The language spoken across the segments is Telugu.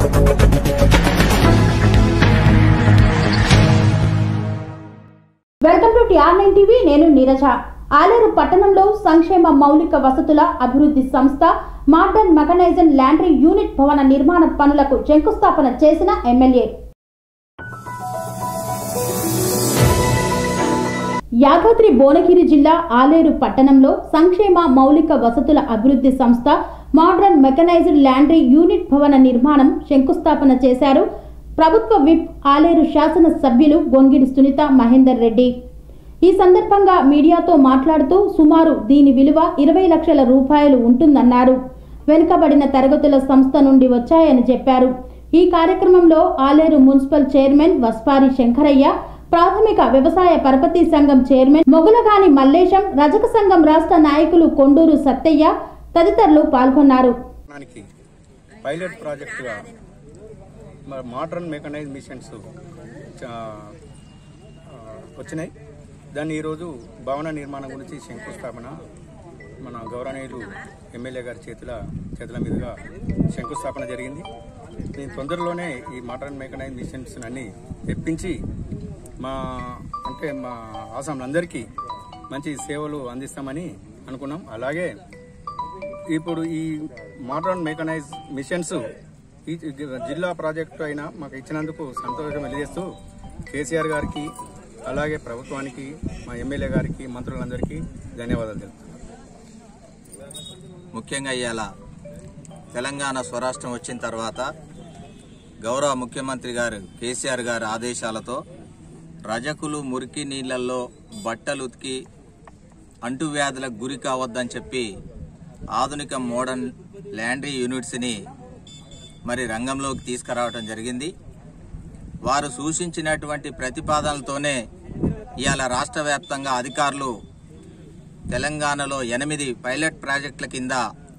welcome to T R nine TV నేను నీరజ ఆలేరు పట్టణంలో సంక్షేమ మౌలిక వసతుల అభివృద్ధి సంస్థ మోడర్న్ మెకనైజన్ ల్యాండ్రీ యూనిట్ భవన నిర్మాణ పనులకు శంకుస్థాపన చేసిన ఎమ్మెల్యే యాదాద్రి భువనగిరి జిల్లా ఆలేరు పట్టణంలో సంక్షేమ మౌలిక వసతుల అభివృద్ధి సంస్థ మోడర్న్ మెకనైజ్డ్ ల్యాండ్రీ యూనిట్ భవన నిర్మాణం శంకుస్థాపన చేశారు ప్రభుత్వ విప్ ఆలేరు శాసన సభ్యులు గొంగిడి సునీత మహేందర్ రెడ్డి ఈ సందర్భంగా మీడియాతో మాట్లాడుతూ సుమారు దీని విలువ ఇరవై లక్షల రూపాయలు ఉంటుందన్నారు వెనుకబడిన తరగతుల సంస్థ నుండి వచ్చాయని చెప్పారు ఈ కార్యక్రమంలో ఆలేరు మున్సిపల్ చైర్మన్ వస్పారి శంకరయ్య ప్రాథమిక వ్యవసాయ పరపతి సంఘం చైర్మన్ మొగులగాని మల్లేశం రజక సంఘం రాష్ట్ర నాయకులు కొండూరు సత్తయ్య తదితరులు పాల్గొన్నారు దానికి పైలట్ ప్రాజెక్టుగా మరి మోడర్న్ మెకనైజ్ మిషన్స్ చా- ఆ, వచ్చినాయి దాన్ని ఈరోజు భవన నిర్మాణం గురించి శంకుస్థాపన మన గౌరవనీయులు ఎమ్మెల్యే గారి చేతుల చేతుల మీదుగా శంకుస్థాపన జరిగింది దీని తొందరలోనే ఈ మోడర్న్ మెకనైజ్ మిషన్స్ అన్ని తెప్పించి మా అంటే మా ఆసాంలందరికీ మంచి సేవలు అందిస్తామని అనుకున్నాం అలాగే ఇప్పుడు ఈ మోడర్న్ మెకనైజ్ మిషన్స్ ఈ జిల్లా ప్రాజెక్టు అయినా మాకు ఇచ్చినందుకు సంతోషం తెలియజేస్తూ కేసీఆర్ గారికి అలాగే ప్రభుత్వానికి మా ఎమ్మెల్యే గారికి మంత్రులందరికీ ధన్యవాదాలు తెలుపుతున్నాను ముఖ్యంగా ఇవాళ తెలంగాణ స్వరాష్ట్రం వచ్చిన తర్వాత గౌరవ ముఖ్యమంత్రి గారు కేసీఆర్ గారి ఆదేశాలతో రజకులు మురికి నీళ్లలో బట్టలు ఉతికి అంటువ్యాధులకు గురి కావద్దని చెప్పి ఆధునిక మోడర్న్ ల్యాండ్రీ యూనిట్స్ని మరి రంగంలోకి తీసుకురావడం జరిగింది వారు సూచించినటువంటి ప్రతిపాదనలతోనే ఇవాళ రాష్ట్ర వ్యాప్తంగా అధికారులు తెలంగాణలో ఎనిమిది పైలట్ ప్రాజెక్టుల కింద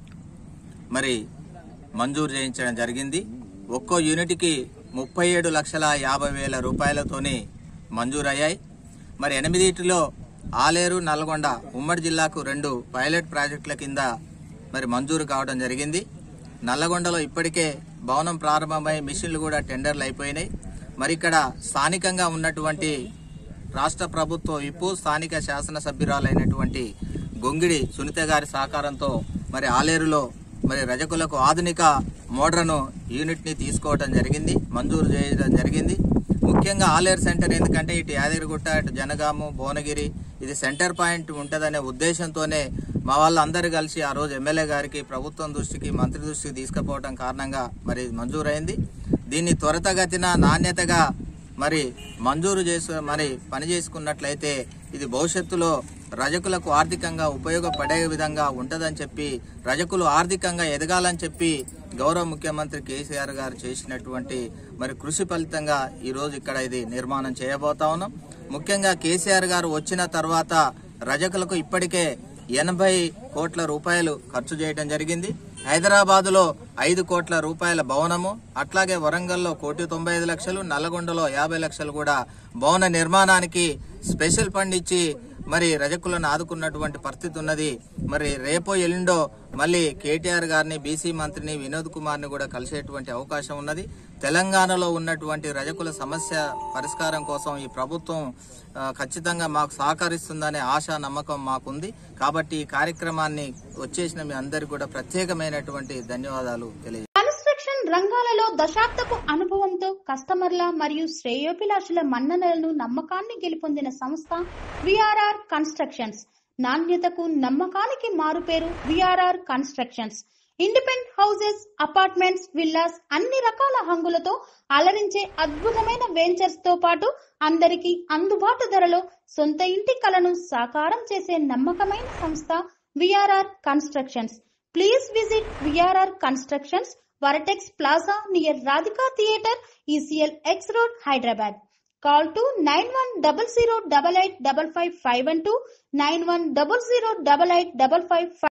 మరి మంజూరు చేయించడం జరిగింది ఒక్కో యూనిట్కి ముప్పై ఏడు లక్షల యాభై వేల రూపాయలతోని మంజూరయ్యాయి మరి ఎనిమిదిటిలో ఆలేరు నల్గొండ ఉమ్మడి జిల్లాకు రెండు పైలట్ ప్రాజెక్టుల కింద మరి మంజూరు కావడం జరిగింది నల్లగొండలో ఇప్పటికే భవనం ప్రారంభమై మిషన్లు కూడా టెండర్లు అయిపోయినాయి మరి ఇక్కడ స్థానికంగా ఉన్నటువంటి రాష్ట్ర ప్రభుత్వ విప్పు స్థానిక శాసనసభ్యురాలైనటువంటి గొంగిడి సునీత గారి సహకారంతో మరి ఆలేరులో మరి రజకులకు ఆధునిక మోడ్రన్ యూనిట్ ని తీసుకోవడం జరిగింది మంజూరు చేయడం జరిగింది ముఖ్యంగా ఆలేరు సెంటర్ ఎందుకంటే ఇటు యాదగిరిగుట్ట ఇటు జనగాము భువనగిరి ఇది సెంటర్ పాయింట్ ఉంటదనే ఉద్దేశంతోనే మా వాళ్ళందరూ కలిసి ఆ రోజు ఎమ్మెల్యే గారికి ప్రభుత్వం దృష్టికి మంత్రి దృష్టికి తీసుకుపోవడం కారణంగా మరి మంజూరైంది దీన్ని త్వరితగతిన నాణ్యతగా మరి మంజూరు చేసు మరి పని చేసుకున్నట్లయితే ఇది భవిష్యత్తులో రజకులకు ఆర్థికంగా ఉపయోగపడే విధంగా ఉంటదని చెప్పి రజకులు ఆర్థికంగా ఎదగాలని చెప్పి గౌరవ ముఖ్యమంత్రి కేసీఆర్ గారు చేసినటువంటి మరి కృషి ఫలితంగా ఈ రోజు ఇక్కడ ఇది నిర్మాణం చేయబోతా ఉన్నాం ముఖ్యంగా కేసీఆర్ గారు వచ్చిన తర్వాత రజకులకు ఇప్పటికే ఎనభై కోట్ల రూపాయలు ఖర్చు చేయడం జరిగింది హైదరాబాద్ లో ఐదు కోట్ల రూపాయల భవనము అట్లాగే వరంగల్లో కోటి తొంభై ఐదు లక్షలు నల్లగొండలో యాభై లక్షలు కూడా భవన నిర్మాణానికి స్పెషల్ ఫండ్ ఇచ్చి మరి రజకులను ఆదుకున్నటువంటి పరిస్థితి ఉన్నది మరి రేపో ఎల్లుండో మళ్ళీ కేటీఆర్ గారిని బీసీ మంత్రిని వినోద్ కుమార్ని కూడా కలిసేటువంటి అవకాశం ఉన్నది తెలంగాణలో ఉన్నటువంటి రజకుల సమస్య పరిష్కారం కోసం ఈ ప్రభుత్వం ఆ, ఖచ్చితంగా మాకు సహకరిస్తుందనే ఆశ నమ్మకం మాకుంది కాబట్టి ఈ కార్యక్రమాన్ని వచ్చేసిన మీ అందరికీ కూడా ప్రత్యేకమైనటువంటి ధన్యవాదాలు తెలియ కన్స్ట్రక్షన్ రంగాలలో దశాబ్దపు అనుభవంతో కస్టమర్ల మరియు శ్రేయోభిలాషుల మన్ననలను నమ్మకాన్ని గెలుపొందిన సంస్థ విఆర్ఆర్ కన్స్ట్రక్షన్స్ నాణ్యతకు నమ్మకానికి మారుపేరు V R R constructions independent houses apartments villas అన్ని రకాల హంగులతో అలరించే అద్భుతమైన వెంచర్స్ తో పాటు అందరికీ అందుబాటు ధరలో సొంత ఇంటి కలను సాకారం చేసే నమ్మకమైన సంస్థ V R R constructions please visit V R R constructions Vertex plaza near Radhika theatre E C L X road Hyderabad call two nine one double zero double eight double five five one two nine one double zero double eight double five